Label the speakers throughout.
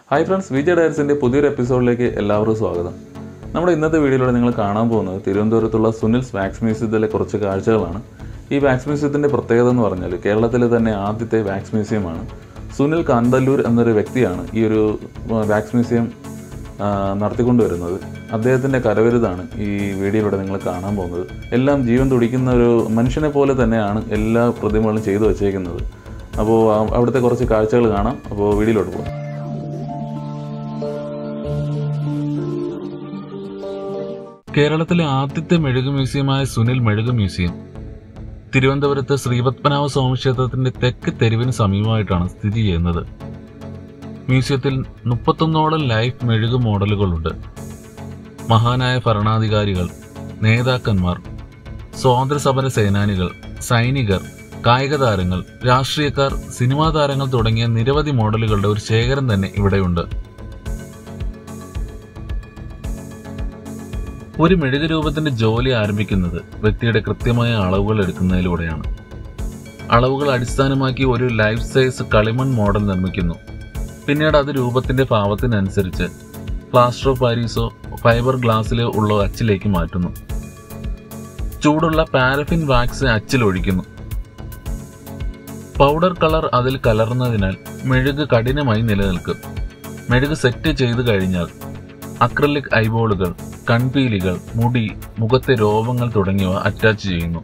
Speaker 1: Hi friends വിജയ ഡയറീസിൻ്റെ പുതിയൊരു എപ്പിസോഡിലേക്ക് എല്ലാവർക്കും സ്വാഗതം നമ്മുടെ ഇന്നത്തെ വീഡിയോയിലൂടെ നിങ്ങൾ കാണാൻ പോകുന്നത് തിരുവനന്തപുരത്തുള്ള സുനിൽസ് വാക്സ് മ്യൂസിയത്തിലെ കുറച്ച് കാഴ്ചകളാണ് ഈ വാക്സ് മ്യൂസിയത്തിൻ്റെ പ്രത്യേകത എന്ന് പറഞ്ഞാൽ കേരളത്തിലെ തന്നെ ആദ്യത്തെ വാക്സ് മ്യൂസിയമാണ് സുനിൽ കാന്തല്ലൂർ എന്നൊരു വ്യക്തിയാണ് ഈ ഒരു വാക്സ് മ്യൂസിയം ആ, നടത്തിക്കൊണ്ടുവരുന്നത് അദ്ദേഹത്തിൻ്റെ കരവിരുതാണ് ഈ വീഡിയോയിലൂടെ നിങ്ങൾ കാണാൻ പോകുന്നത് എല്ലാം ജീവൻ തുടിക്കുന്ന ഒരു മനുഷ്യനെ പോലെ തന്നെയാണ് എല്ലാ പ്രതിമകളും ചെയ്തു വച്ചേക്കുന്നത് അപ്പോൾ ആ- അവിടുത്തെ കുറച്ച് കാഴ്ചകൾ കാണാം അപ്പോൾ വീഡിയോയിലോട്ട് പോകാം കേരളത്തിലെ ആദ്യത്തെ മെഴുക് മ്യൂസിയമായ സുനിൽ മെഴുക് മ്യൂസിയം തിരുവനന്തപുരത്ത് ശ്രീപത്മനാഭ സ്വാമി ക്ഷേത്രത്തിന്റെ തെക്ക് തെരുവിന് സമീപമായിട്ടാണ് സ്ഥിതി ചെയ്യുന്നത് മ്യൂസിയത്തിൽ മുപ്പത്തൊന്നോളം ലൈഫ് മെഴുക് മോഡലുകളുണ്ട് മഹാനായ ഭരണാധികാരികൾ നേതാക്കന്മാർ സ്വാതന്ത്ര്യസമര സേനാനികൾ സൈനികർ കായിക താരങ്ങൾ രാഷ്ട്രീയക്കാർ സിനിമാ താരങ്ങൾ തുടങ്ങിയ നിരവധി മോഡലുകളുടെ ഒരു ശേഖരം തന്നെ ഇവിടെയുണ്ട് ഒരു മെഴുക് രൂപത്തിന്റെ ജോലി ആരംഭിക്കുന്നത് വ്യക്തിയുടെ കൃത്യമായ അളവുകൾ എടുക്കുന്നതിലൂടെയാണ് അളവുകൾ അടിസ്ഥാനമാക്കി ഒരു ലൈഫ് സൈസ് കളിമൺ മോഡൽ നിർമ്മിക്കുന്നു പിന്നീട് അത് രൂപത്തിന്റെ ഭാവത്തിനനുസരിച്ച് പ്ലാസ്റ്റർ ഓഫ് പാരീസോ ഫൈബർ ഗ്ലാസ്സിലോ ഉള്ള അച്ചിലേക്ക് മാറ്റുന്നു ചൂടുള്ള പാരഫിൻ വാക്സ് അച്ചിലൊഴിക്കുന്നു പൗഡർ കളർ അതിൽ കലർന്നതിനാൽ മെഴുക് കഠിനമായി നിലനിൽക്കും മെഴുക് സെറ്റ് ചെയ്തു കഴിഞ്ഞാൽ അക്രലിക് ഐബോളുകൾ കൺപീലികൾ മുടി മുഖത്തെ രോമങ്ങൾ തുടങ്ങിയവ അറ്റാച്ച് ചെയ്യുന്നു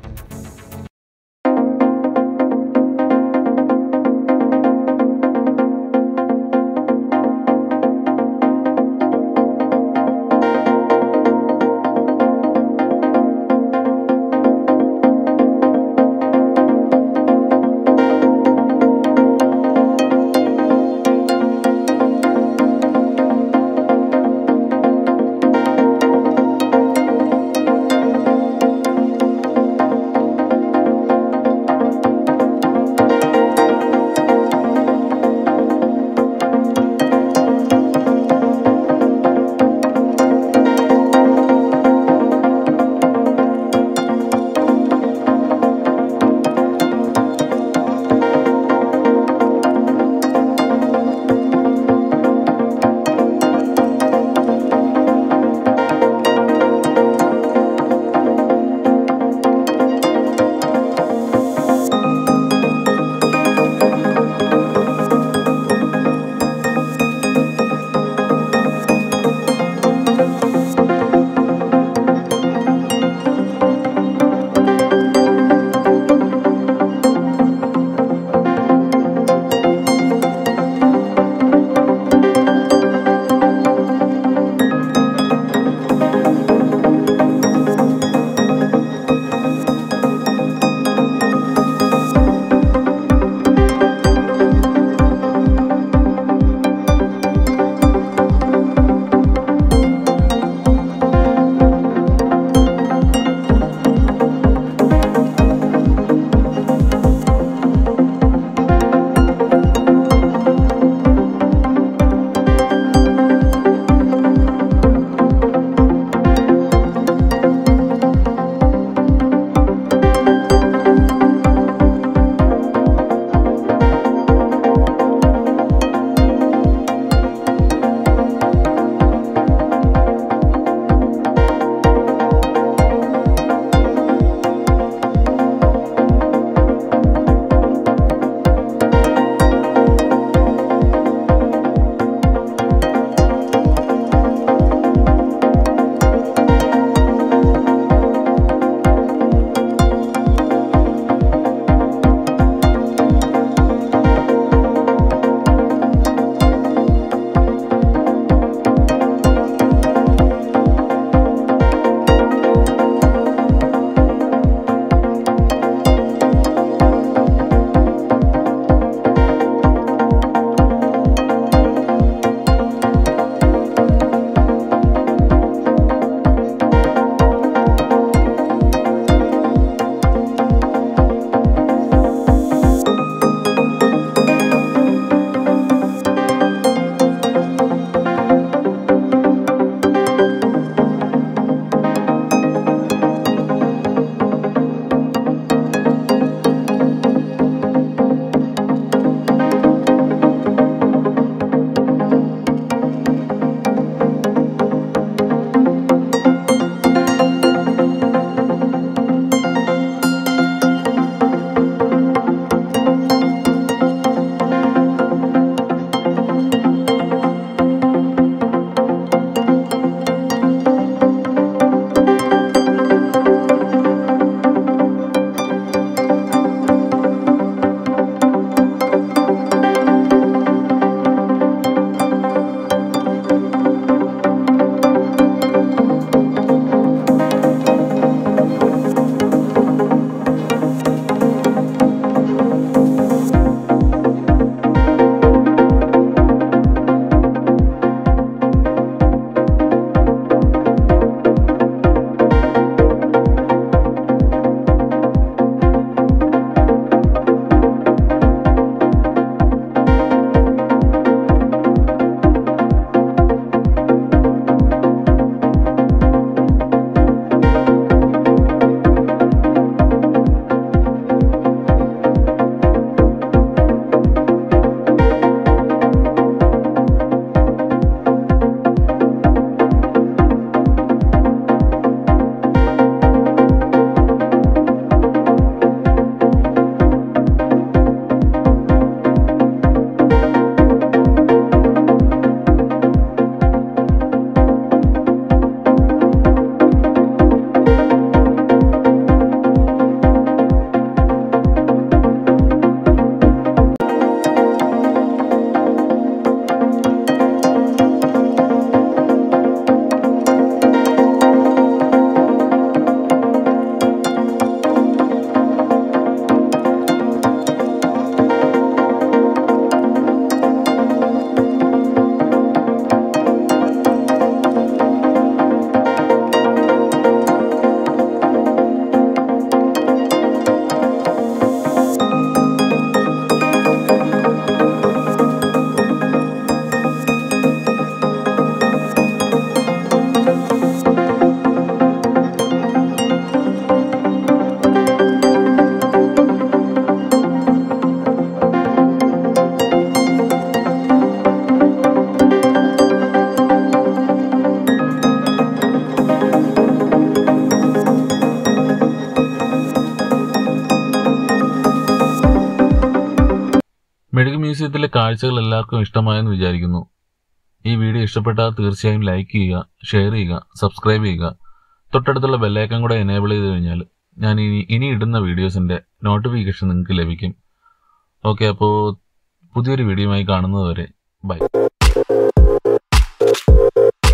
Speaker 1: മ്യൂസിയത്തിലെ കാഴ്ചകൾ എല്ലാവർക്കും ഇഷ്ടമായെന്ന് വിചാരിക്കുന്നു ഈ വീഡിയോ ഇഷ്ടപ്പെട്ടാൽ തീർച്ചയായും ലൈക്ക് ചെയ്യുക ഷെയർ ചെയ്യുക സബ്സ്ക്രൈബ് ചെയ്യുക തൊട്ടടുത്തുള്ള ബെല്ലൈക്കൺ കൂടെ എനേബിൾ ചെയ്ത് കഴിഞ്ഞാൽ ഞാൻ ഇനി ഇനി ഇടുന്ന വീഡിയോസിൻ്റെ നോട്ടിഫിക്കേഷൻ നിങ്ങൾക്ക് ലഭിക്കും ഓക്കെ അപ്പോൾ പുതിയൊരു വീഡിയോയുമായി കാണുന്നതുവരെ ബൈ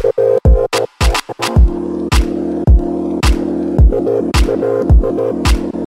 Speaker 2: Thank you.